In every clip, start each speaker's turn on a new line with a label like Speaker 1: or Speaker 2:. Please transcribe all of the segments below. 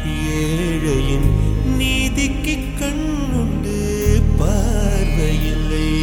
Speaker 1: ஏழையின் நீதிக்கு கண்ணுண்டு பார்வையில்லை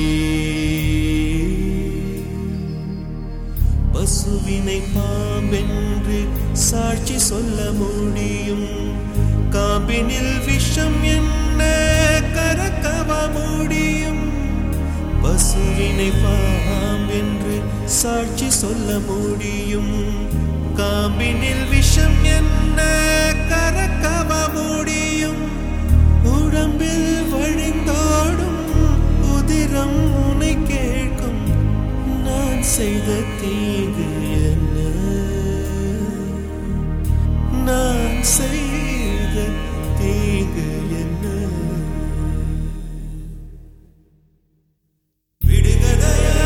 Speaker 1: பசுவினை பாம்பென்று சாட்சி சொல்ல முடியும் காம்பினில் விஷம் என்ன கரக்கவ முடியும் பசுவினை பாம்பென்று சாட்சி சொல்ல முடியும் காம்பினில் விஷம் என்ன கரக்கவ முடியும் உடம்பில் வழிந்தோடும் உதிரம் உனை கேட்கும் நான் செய்த தீங்கு என்ன நான் செய்த தீங்கு என்ன விடுகதையா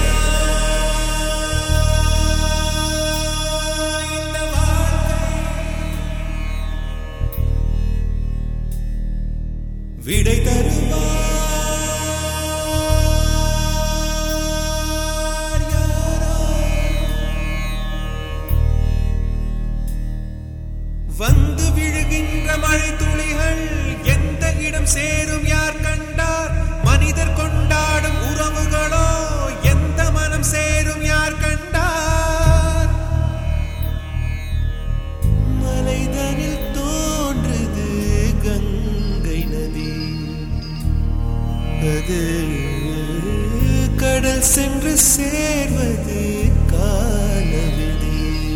Speaker 1: இந்த வாழ்க்கை விடை தருவார் யாரோ வந்து விழுகின்ற மழை துளிகள் எந்த இடம் சேரும் யார் கண்டார் மனிதர் கொண்டாடும் உறவுகளோ எந்த மனம் சேரும் யார் கண்டார் மலைதனில் தோன்றுது கங்கை நதி அது கடல் சென்று சேர்வது காலவிதி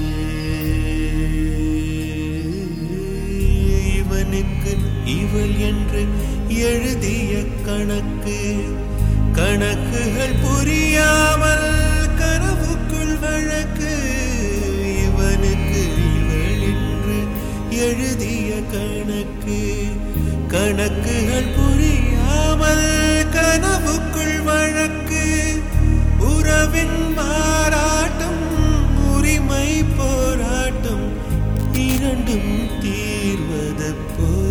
Speaker 1: இவனுக்கு இவள் என்று எழுதிய கணக்கு கணக்குகள் புரியாமல் கனவுக்குள் வழக்கு இவனுக்கு இவள் என்று எழுதிய கணக்கு கணக்குகள் புரியாமல் கனவுக்குள் வழக்கு உறவின் மாறாட்டம் உரிமை போராட்டம் இரண்டும் தீர்வதப்போ